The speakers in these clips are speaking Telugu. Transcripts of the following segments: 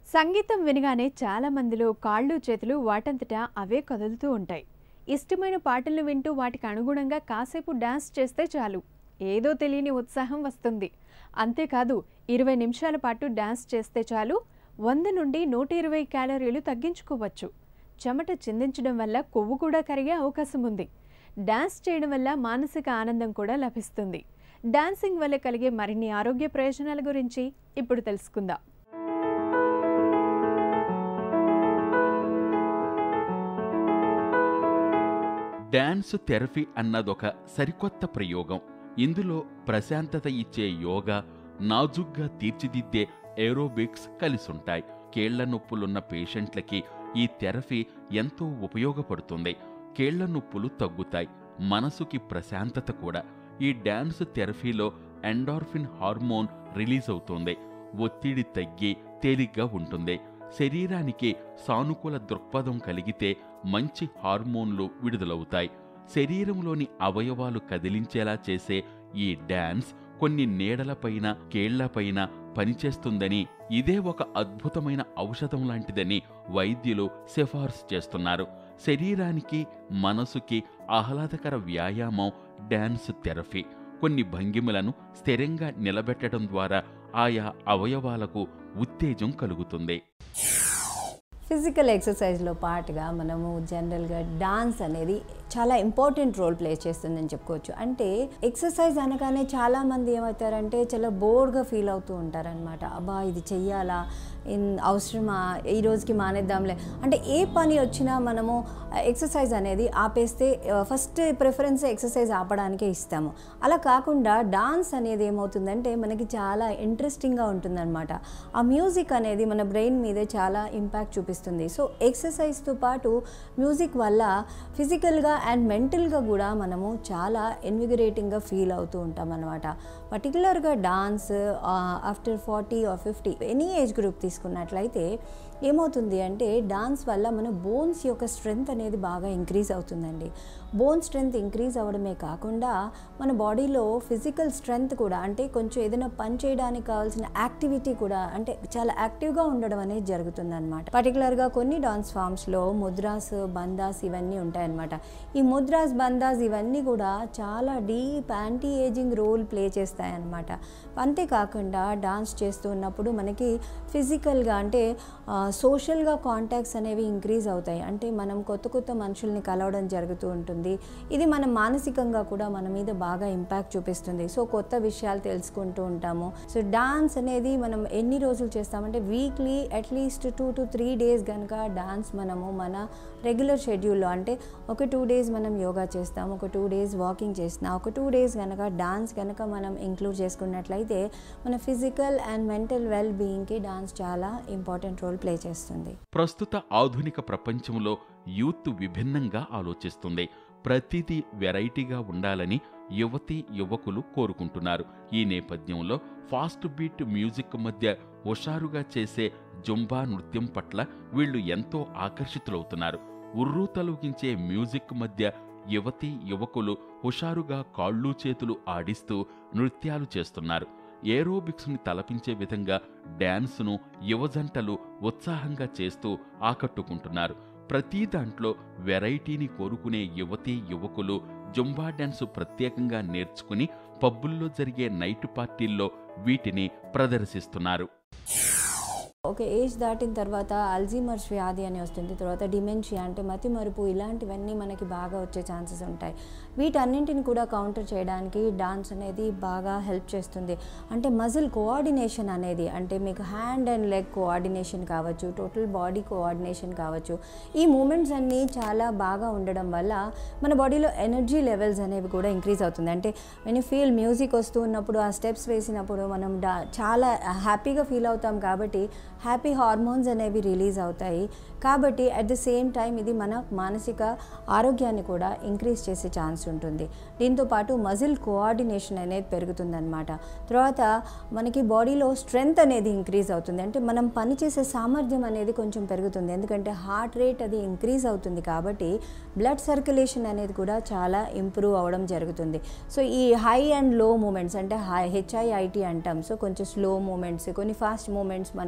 సంగీతం వినగానే చాలా మందిలో కాళ్ళు చేతులు వాటంతటా అవే కదులుతూ ఉంటాయి ఇష్టమైన పాటలు వింటూ వాటికి అనుగుణంగా కాసేపు డాన్స్ చేస్తే చాలు ఏదో తెలియని ఉత్సాహం వస్తుంది అంతేకాదు ఇరవై నిమిషాల పాటు డాన్స్ చేస్తే చాలు వంద నుండి నూట ఇరవై క్యాలరీలు తగ్గించుకోవచ్చు చెమట చిందించడం వల్ల కొవ్వు కూడా కరిగే అవకాశం ఉంది డాన్స్ చేయడం వల్ల మానసిక ఆనందం కూడా లభిస్తుంది డాన్సింగ్ వల్ల కలిగే మరిన్ని ఆరోగ్య ప్రయోజనాల గురించి ఇప్పుడు తెలుసుకుందాం డ్యాన్స్ థెరపీ అన్నదొక సరికొత్త ప్రయోగం ఇందులో ప్రశాంతత ఇచ్చే యోగా నాజుగ్గా తీర్చిదిద్దే ఏరోబిక్స్ కలిసుంటాయి కేళ్ల నొప్పులున్న పేషెంట్లకి ఈ థెరపీ ఎంతో ఉపయోగపడుతుంది కేళ్ల నొప్పులు తగ్గుతాయి మనసుకి ప్రశాంతత కూడా ఈ డ్యాన్స్ థెరపీలో ఎండార్ఫిన్ హార్మోన్ రిలీజ్ అవుతుంది ఒత్తిడి తగ్గి తేలిగ్గా ఉంటుంది శరీరానికి సానుకూల దృక్పథం కలిగితే మంచి హార్మోన్లు విడుదలవుతాయి శరీరంలోని అవయవాలు కదిలించేలా చేసే ఈ డ్యాన్స్ కొన్ని నీడలపైన కేళ్లపైన పనిచేస్తుందని ఇదే ఒక అద్భుతమైన ఔషధం లాంటిదని వైద్యులు సిఫార్సు చేస్తున్నారు శరీరానికి మనసుకి ఆహ్లాదకర వ్యాయామం డ్యాన్స్ థెరపీ కొన్ని భంగిమలను స్థిరంగా నిలబెట్టడం ద్వారా ఆయా అవయవాలకు ఉత్తేజం కలుగుతుంది ఫిజికల్ ఎక్సర్సైజ్లో పాటుగా మనము జనరల్గా డాన్స్ అనేది చాలా ఇంపార్టెంట్ రోల్ ప్లే చేస్తుందని చెప్పుకోవచ్చు అంటే ఎక్సర్సైజ్ అనగానే చాలామంది ఏమవుతారంటే చాలా బోర్గా ఫీల్ అవుతూ ఉంటారనమాట అబ్బా ఇది చెయ్యాలా ఇన్ అవసరమా ఈ రోజుకి మానేద్దాంలే అంటే ఏ పని వచ్చినా మనము ఎక్సర్సైజ్ అనేది ఆపేస్తే ఫస్ట్ ప్రిఫరెన్స్ ఎక్సర్సైజ్ ఆపడానికే ఇస్తాము అలా కాకుండా డాన్స్ అనేది ఏమవుతుందంటే మనకి చాలా ఇంట్రెస్టింగ్గా ఉంటుందన్నమాట ఆ మ్యూజిక్ అనేది మన బ్రెయిన్ మీదే చాలా ఇంపాక్ట్ చూపిస్తుంది సో ఎక్సర్సైజ్తో పాటు మ్యూజిక్ వల్ల ఫిజికల్గా అండ్ మెంటల్గా కూడా మనము చాలా ఎన్విగరేటింగ్గా ఫీల్ అవుతూ ఉంటాం అనమాట పర్టికులర్గా dance after forty or fifty any age group తీసుకున్నట్లయితే ఏమవుతుంది అంటే డాన్స్ వల్ల మన బోన్స్ యొక్క స్ట్రెంగ్త్ అనేది బాగా ఇంక్రీజ్ అవుతుందండి బోన్ స్ట్రెంగ్త్ ఇంక్రీజ్ అవ్వడమే కాకుండా మన బాడీలో ఫిజికల్ స్ట్రెంగ్త్ కూడా అంటే కొంచెం ఏదైనా పని చేయడానికి కావాల్సిన యాక్టివిటీ కూడా అంటే చాలా యాక్టివ్గా ఉండడం అనేది జరుగుతుంది అనమాట పర్టికులర్గా కొన్ని డాన్స్ ఫామ్స్లో ముద్రాస్ బందాస్ ఇవన్నీ ఉంటాయన్నమాట ఈ ముద్రాస్ బందాస్ ఇవన్నీ కూడా చాలా deep anti ageing role play చేస్తాయన్నమాట అంతేకాకుండా డాన్స్ చేస్తూ ఉన్నప్పుడు మనకి ఫిజికల్గా అంటే సోషల్గా కాంటాక్ట్స్ అనేవి ఇంక్రీజ్ అవుతాయి అంటే మనం కొత్త కొత్త మనుషుల్ని కలవడం జరుగుతూ ఉంటుంది ఇది మనం మానసికంగా కూడా మన మీద బాగా ఇంపాక్ట్ చూపిస్తుంది సో కొత్త విషయాలు తెలుసుకుంటూ ఉంటాము సో డాన్స్ అనేది మనం ఎన్ని రోజులు చేస్తామంటే weekly at least two to three days కనుక డాన్స్ మనము మన రెగ్యులర్ షెడ్యూల్లో అంటే ఒక టూ డేస్ మనం యోగా చేస్తాం ఒక టూ డేస్ వాకింగ్ చేస్తున్నాం ఒక టూ డేస్ కనుక డాన్స్ కనుక మనం ఇంక్లూడ్ చేసుకున్నట్లయితే మన ఫిజికల్ అండ్ మెంటల్ వెల్ బీయింగ్కి డాన్స్ చాలా ఇంపార్టెంట్ రోల్ ప్లే చేస్తుంది ప్రస్తుత ఆధునిక ప్రపంచంలో యూత్ విభిన్నంగా ఆలోచిస్తుంది ప్రతిదీ వెరైటీగా ఉండాలని యువతి యువకులు కోరుకుంటున్నారు ఈ నేపథ్యంలో ఫాస్ట్ బీట్ మ్యూజిక్ మధ్య హుషారుగా చేసే జుంబా నృత్యం పట్ల వీళ్ళు ఎంతో ఆకర్షితులవుతున్నారు ఉర్రూ తలూగించే మ్యూజిక్ మధ్య యువతి యువకులు హుషారుగా కాళ్ళు చేతులు ఆడిస్తూ నృత్యాలు చేస్తున్నారు ఏరోబిక్స్ని తలపించే విధంగా డ్యాన్స్ను యువజంటలు ఉత్సాహంగా చేస్తూ ఆకట్టుకుంటున్నారు ప్రతి దాంట్లో వెరైటీని కోరుకునే యువతీ యువకులు జుంబా డ్యాన్స్ ప్రత్యేకంగా నేర్చుకుని పబ్బుల్లో జరిగే నైట్ పార్టీల్లో వీటిని ప్రదర్శిస్తున్నారు ఒక ఏజ్ దాటిన తర్వాత అల్జీమర్స్ వ్యాధి అని వస్తుంది తర్వాత డిమెన్షియా అంటే మతిమరుపు ఇలాంటివన్నీ మనకి బాగా వచ్చే ఛాన్సెస్ ఉంటాయి వీటన్నింటిని కూడా కౌంటర్ చేయడానికి డాన్స్ అనేది బాగా హెల్ప్ చేస్తుంది అంటే మజిల్ కోఆర్డినేషన్ అనేది అంటే మీకు హ్యాండ్ అండ్ లెగ్ కోఆర్డినేషన్ కావచ్చు టోటల్ బాడీ కోఆర్డినేషన్ కావచ్చు ఈ మూమెంట్స్ అన్నీ చాలా బాగా ఉండడం వల్ల మన బాడీలో ఎనర్జీ లెవెల్స్ అనేవి కూడా ఇంక్రీజ్ అవుతుంది అంటే వెన్ ఫీల్ మ్యూజిక్ వస్తూ ఉన్నప్పుడు ఆ స్టెప్స్ వేసినప్పుడు మనం డా చాలా హ్యాపీగా ఫీల్ అవుతాం కాబట్టి హ్యాపీ హార్మోన్స్ అనేవి రిలీజ్ అవుతాయి కాబట్టి అట్ ద సేమ్ టైం ఇది మన మానసిక ఆరోగ్యాన్ని కూడా ఇంక్రీజ్ చేసే ఛాన్స్ ఉంటుంది దీంతోపాటు మజిల్ కోఆర్డినేషన్ అనేది పెరుగుతుందన్నమాట తర్వాత మనకి బాడీలో స్ట్రెంగ్త్ అనేది ఇంక్రీజ్ అవుతుంది అంటే మనం పనిచేసే సామర్థ్యం అనేది కొంచెం పెరుగుతుంది ఎందుకంటే హార్ట్ రేట్ అది ఇంక్రీజ్ అవుతుంది కాబట్టి బ్లడ్ సర్క్యులేషన్ అనేది కూడా చాలా ఇంప్రూవ్ అవ్వడం జరుగుతుంది సో ఈ హై అండ్ లో మూమెంట్స్ అంటే హై హెచ్ఐఐటి అంటాం సో కొంచెం స్లో మూమెంట్స్ కొన్ని ఫాస్ట్ మూమెంట్స్ మనం కలిపి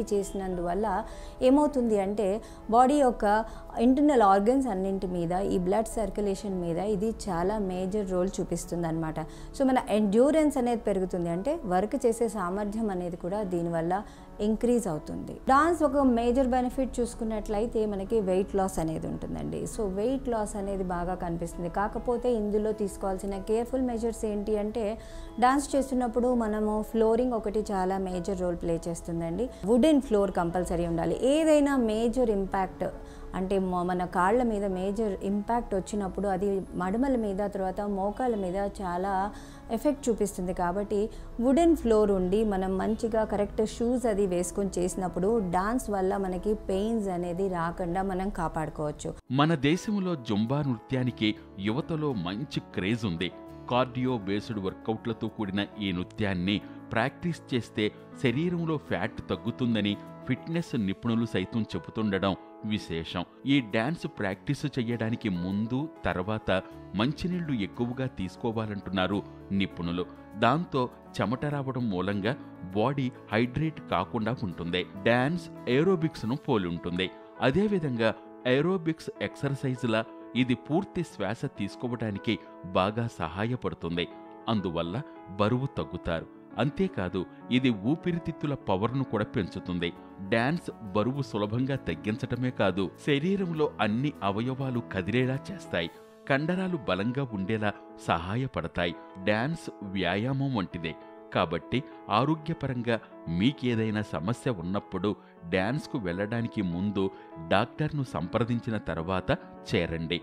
కలిపి చేసినందువల్ల ఏమవుతుంది అంటే బాడీ యొక్క ఇంటర్నల్ ఆర్గన్స్ అన్నింటి మీద ఈ బ్లడ్ సర్క్యులేషన్ మీద ఇది చాలా మేజర్ రోల్ చూపిస్తుంది అనమాట సో మన ఎండ్యూరెన్స్ అనేది పెరుగుతుంది అంటే వర్క్ చేసే సామర్థ్యం అనేది కూడా దీనివల్ల ఇంక్రీజ్ అవుతుంది డాన్స్ ఒక మేజర్ బెనిఫిట్ చూసుకున్నట్లయితే మనకి వెయిట్ లాస్ అనేది ఉంటుందండి సో వెయిట్ లాస్ అనేది బాగా కనిపిస్తుంది కాకపోతే ఇందులో తీసుకోవాల్సిన కేర్ఫుల్ మెజర్స్ ఏంటి అంటే డాన్స్ చేస్తున్నప్పుడు మనము ఫ్లోరింగ్ ఒకటి చాలా మేజర్ రోల్ ప్లే చేస్తుందండి వుడెన్ ఫ్లోర్ కంపల్సరీ ఉండాలి ఏదైనా మేజర్ ఇంపాక్ట్ అంటే మ- మన కాళ్ళ మీద మేజర్ ఇంపాక్ట్ వచ్చినప్పుడు అది మడమల మీద తర్వాత మోకాళ్ళ మీద చాలా ఎఫెక్ట్ చూపిస్తుంది కాబట్టి వుడెన్ ఫ్లోర్ ఉండి మనం మంచిగా కరెక్ట్ షూస్ అది వేసుకొని చేసినప్పుడు డాన్స్ వల్ల మనకి పెయిన్స్ అనేది రాకుండా మనం కాపాడుకోవచ్చు మన దేశంలో జుంబా నృత్యానికి యువతలో మంచి క్రేజ్ ఉంది కార్డియో బేస్డ్ వర్కౌట్లతో కూడిన ఈ నృత్యాన్ని ప్రాక్టీస్ చేస్తే శరీరంలో ఫ్యాట్ తగ్గుతుందని ఫిట్నెస్ నిపుణులు సైతం చెబుతుండడం విశేషం ఈ డ్యాన్స్ ప్రాక్టీస్ చేయడానికి ముందు తర్వాత మంచినీళ్లు ఎక్కువగా తీసుకోవాలంటున్నారు నిపుణులు దాంతో చెమట రావడం మూలంగా బాడీ హైడ్రేట్ కాకుండా ఉంటుంది డ్యాన్స్ ఏరోబిక్స్ను పోలుంటుంది అదేవిధంగా ఏరోబిక్స్ ఎక్సర్సైజ్లా ఇది పూర్తి శ్వాస తీసుకోవడానికి బాగా సహాయపడుతుంది అందువల్ల బరువు తగ్గుతారు అంతేకాదు ఇది ఊపిరితిత్తుల పవర్ను కూడా పెంచుతుంది డాన్స్ బరువు సులభంగా తగ్గించటమే కాదు శరీరంలో అన్ని అవయవాలు కదిలేలా చేస్తాయి కండరాలు బలంగా ఉండేలా సహాయపడతాయి డాన్స్ వ్యాయామం వంటిదే కాబట్టి ఆరోగ్యపరంగా మీకేదైనా సమస్య ఉన్నప్పుడు డాన్స్కు వెళ్ళడానికి ముందు డాక్టర్ను సంప్రదించిన తర్వాత చేరండి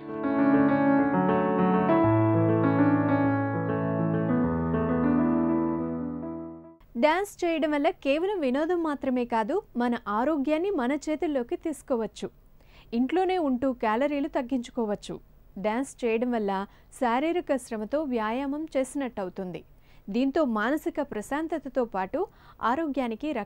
డాన్స్ చేయడం వల్ల కేవలం వినోదం మాత్రమే కాదు మన ఆరోగ్యాన్ని మన చేతుల్లోకి తీసుకోవచ్చు ఇంట్లోనే ఉంటూ క్యాలరీలు తగ్గించుకోవచ్చు డాన్స్ చేయడం వల్ల శారీరక శ్రమతో వ్యాయామం చేసినట్టు అవుతుంది దీంతో మానసిక ప్రశాంతతతో పాటు ఆరోగ్యానికి